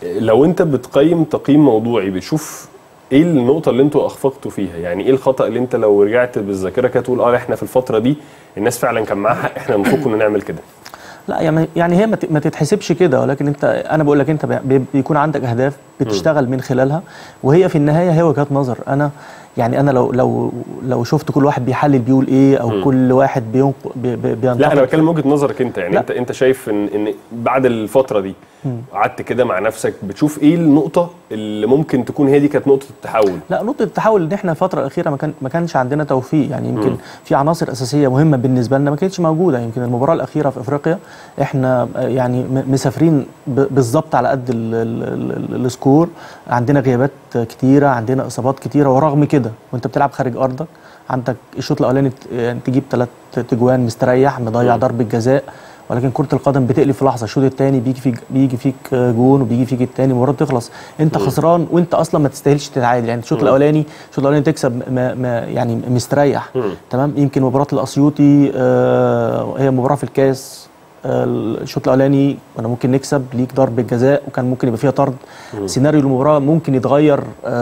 لو انت بتقيم تقييم موضوعي بتشوف ايه النقطه اللي انتوا اخفقتوا فيها يعني ايه الخطا اللي انت لو رجعت بالذاكره كده تقول اه احنا في الفتره دي الناس فعلا كان معاها حق احنا المفروض كنا نعمل كده لا يعني يعني هي ما ت- ما تتحسبش كده ولكن انت انا بقول لك انت بي- بيكون عندك اهداف بتشتغل من خلالها وهي في النهايه هي وجهات نظر انا يعني انا لو لو لو شفت كل واحد بيحلل بيقول ايه او كل واحد بينق بي بي بينتقد لا انا بتكلم من وجهه نظرك انت يعني لا. انت انت شايف ان ان بعد الفتره دي قعدت كده مع نفسك بتشوف ايه النقطه اللي ممكن تكون هي دي كانت نقطه التحول لا نقطة التحول ان احنا الفترة الأخيرة ما كان ما كانش عندنا توفيق يعني يمكن في عناصر أساسية مهمة بالنسبة لنا ما كانتش موجودة يمكن المباراة الأخيرة في أفريقيا احنا آه، يعني م- مسافرين ب- بالظبط على قد ال- ال- ال- السكور عندنا غيابات كتيرة عندنا إصابات كتيرة ورغم كده وأنت بتلعب خارج أرضك عندك الشوط الأولاني ت- يعني تجيب ثلاث تجوان مستريح مضيع ضربة جزاء ولكن كرة القدم بتقلب في لحظة الشوط الثاني بيجي فيك بيجي فيك جون وبيجي فيك الثاني المباراة بتخلص انت خسران وانت اصلا ما تستاهلش تتعادل يعني الشوط الاولاني الشوط الاولاني تكسب ما ما يعني مستريح تمام يمكن مباراة الاسيوطي آه هي مباراة في الكاس آه، الشوط الاولاني كنا ممكن نكسب ليك ضربه جزاء وكان ممكن يبقى فيها طرد سيناريو المباراه ممكن يتغير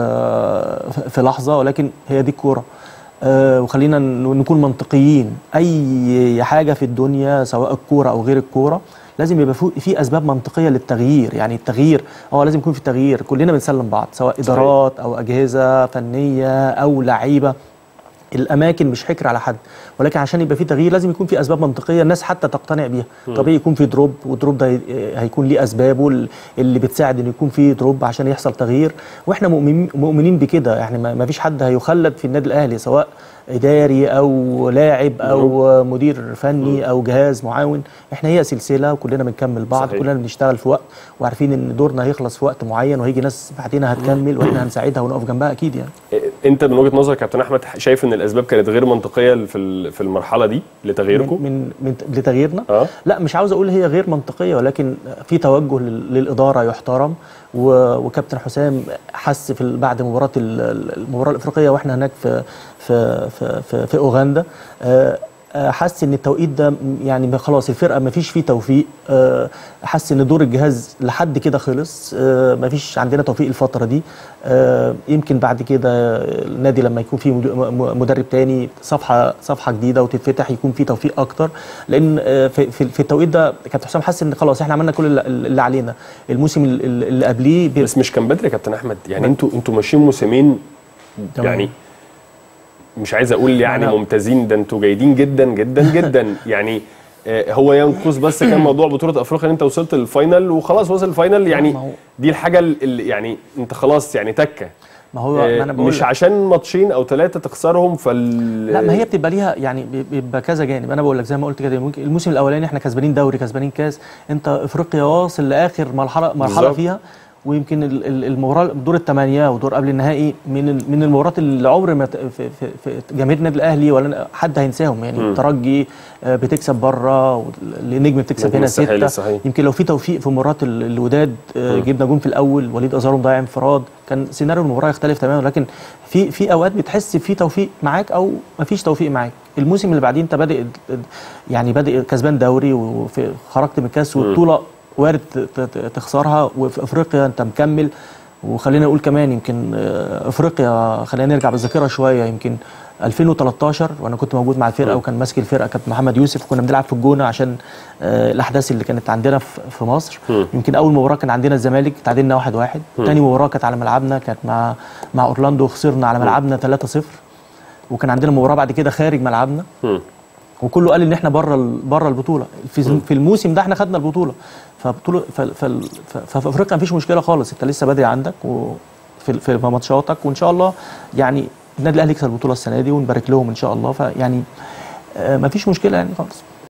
آه، في- في لحظه ولكن هي دي الكوره آه، وخلينا ن- نكون منطقيين اي حاجه في الدنيا سواء الكوره او غير الكوره لازم يبقى فو- في اسباب منطقيه للتغيير يعني التغيير اه لازم يكون في تغيير كلنا بنسلم بعض سواء ادارات او اجهزه فنيه او لعيبه الاماكن مش حكر على حد ولكن عشان يبقى في تغيير لازم يكون في اسباب منطقيه الناس حتى تقتنع بيها طبيعي يكون في دروب والدروب ده هي- هيكون ليه اسبابه ال- اللي بتساعد ان يكون في دروب عشان يحصل تغيير واحنا مؤمنين مؤمنين بكده يعني ما ما فيش حد هيخلد في النادي الاهلي سواء اداري او لاعب او مدير فني او جهاز معاون احنا هي سلسله وكلنا بنكمل بعض صحيح. كلنا بنشتغل في وقت وعارفين ان دورنا هيخلص في وقت معين وهيجي ناس بعدين هتكمل واحنا هنساعدها ونقف جنبها اكيد يعني انت من وجهه نظرك يا كابتن احمد شايف ان الاسباب كانت غير منطقيه في ال- في المرحله دي لتغييركم من, من, من لتغييرنا اه لا مش عاوز اقول هي غير منطقيه ولكن في توجه لل- للاداره يحترم و- وكابتن حسام حس في ال- بعد مباراه ال- ال- المباراه الافريقيه واحنا هناك في في في في, في اوغندا آه، آه، حس ان التوقيت ده م- يعني خلاص الفرقه ما فيش فيه توفيق آه، حس ان دور الجهاز لحد كده خلص ما فيش عندنا توفيق الفتره دي آه، يمكن بعد كده النادي لما يكون فيه مد- م- مدرب تاني صفحه صفحه جديده وتتفتح يكون فيه توفيق اكتر لان آه، في في في التوقيت ده كابتن حسام حس ان خلاص احنا عملنا كل اللي- اللي علينا الموسم ال- ال- اللي قبليه بي- بس مش كان بدري يا كابتن احمد يعني انتوا انتوا ماشيين موسمين تمام. يعني مش عايز اقول يعني أنا- ممتازين ده انتوا جيدين جدا جدا جدا يعني آه، هو ينقص بس كان موضوع بطوله افريقيا ان انت وصلت للفاينل وخلاص وصل الفاينل يعني ما هو- دي الحاجه اللي يعني انت خلاص يعني تكه ما هو ما آه، انا بقول مش لك. عشان ماتشين او ثلاثه تخسرهم فال لا ما هي بتبقى ليها يعني بي- بيبقى كذا جانب انا بقول لك زي ما قلت كده ممكن الموسم الاولاني احنا كسبانين دوري كسبانين كاس انت افريقيا واصل لاخر مرحله مرحله بالظبط. فيها ويمكن ال- ال- المباراه دور الثمانيه ودور قبل النهائي من ال- من المباريات اللي عمر ما ت- في, في, في جماهير النادي الاهلي ولا حد هينساهم يعني الترجي آه، بتكسب بره النجم بتكسب نجم هنا الساحلي سته صحيح. يمكن لو في توفيق في مباراه ال- الوداد آه، جبنا جون في الاول وليد ازارو مضيع انفراد كان سيناريو المباراه يختلف تماما لكن في في اوقات بتحس في توفيق معاك او ما فيش توفيق معاك الموسم اللي بعديه انت بادئ يعني بادئ كسبان دوري وخرجت من الكاس والبطوله وارد ت- ت- تخسرها وفي افريقيا انت مكمل وخلينا نقول كمان يمكن آه، افريقيا خلينا نرجع بالذاكره شويه يمكن 2013 وانا كنت موجود مع الفرقه وكان ماسك الفرقه كابتن محمد يوسف وكنا بنلعب في الجونه عشان آه، الاحداث اللي كانت عندنا في في مصر يمكن اول مباراه كان عندنا الزمالك تعادلنا 1-1 واحد تاني مباراه كانت على ملعبنا كانت مع مع اورلاندو خسرنا على ملعبنا 3-0 وكان عندنا مباراه بعد كده خارج ملعبنا مم. وكله قال ان احنا بره ال- بره البطوله في في الموسم ده احنا خدنا البطوله فبطوله ف- ف- ف- ففي افريقيا مفيش مشكله خالص انت لسه بادئ عندك وفي في ماتشاتك وان شاء الله يعني النادي الاهلي يكسب البطوله السنه دي ونبارك لهم ان شاء الله فيعني آه، مفيش مشكله يعني خالص